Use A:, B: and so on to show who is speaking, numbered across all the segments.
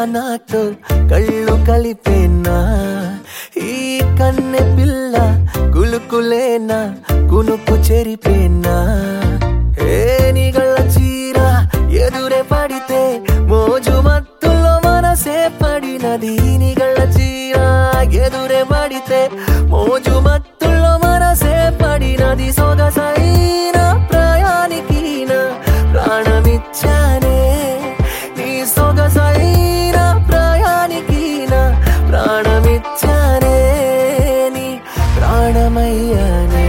A: నాతో కళ్ళు కలిపేనా ఈ కన్నె పిల్ల కులుకులేనా కునుకు చెరిపేనా ఏ నిగళ్ళ చీర ఎదురే పడితే మోజు మత్తులో మనసే పడినది నిగళ్ళ చీర ఎదురే పడితే మోజు మత్తులో మనసే పడినది సొగసైన ప్రయానికి నా ప్రాణమిచ్చానే నీ సొగసైన ప్రయానికి నా ప్రాణమిచ్చానే నీ ప్రాణమయ్యానే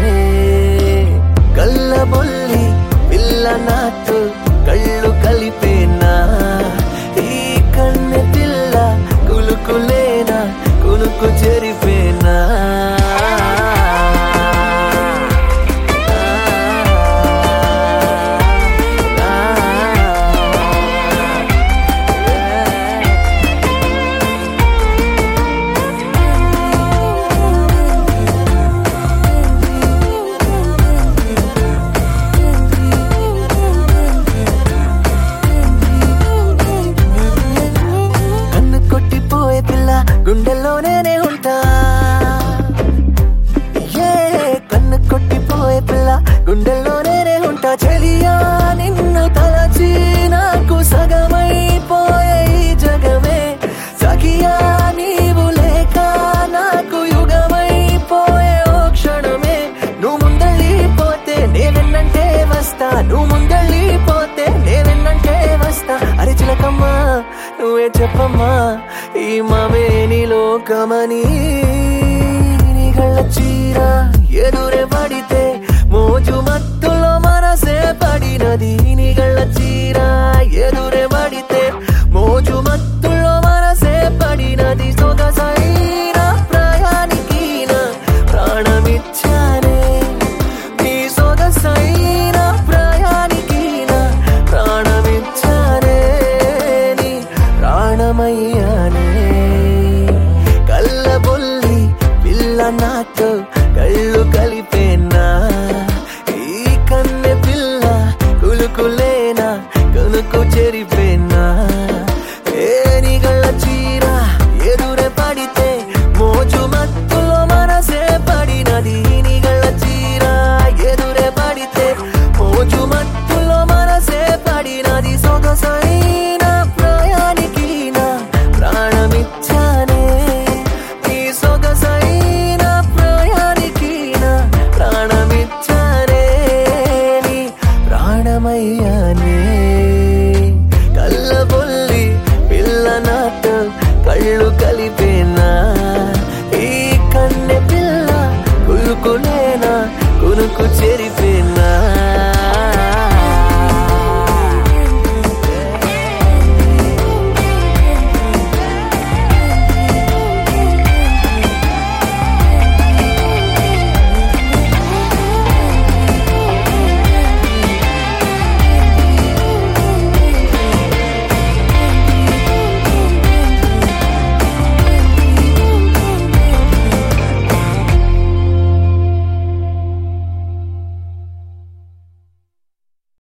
A: కళ్ళబొల్లి పిల్ల నాతో కళ్ళు కలిపేనా ఈ కన్నె పిల్ల కులుకులేనా కునుకు చెరిపేనా కన్ను కొట్టిపోయే పిల్ల గుండెల్లోనే ఉంటా ఏ కన్ను కొట్టిపోయే పిల్ల గుండెల్లోనే ఉంటా చెలియా నిన్ను తలచి నాకు సగమైపోయే ఈ జగమే సఖియా నీవు లేక నాకు యుగమైపోయే ఓ క్షణమే నువ్వు ముందళ్ళిపోతే నేవెన్నంటే వస్తా నువ్వు ముందళ్ళిపోతే నేవెన్నంటే వస్తా అరే చిలకమ్మా నువ్వే చెప్పమ్మా ఈ మామేని లోకమని నీ కళ్ళ చీర ఎదురే పడితే మోజు మత్తులో మనసే పడినది నీ కళ్ళ చీర ఎదురే పడితే మోజు మత్తులో మనసే పడినది సొగసైన ప్రయానికి నా ప్రాణమిచ్చానే నీ సొగసైన ప్రయానికి నా ప్రాణమిచ్చానే నీ ప్రాణమయ్యానే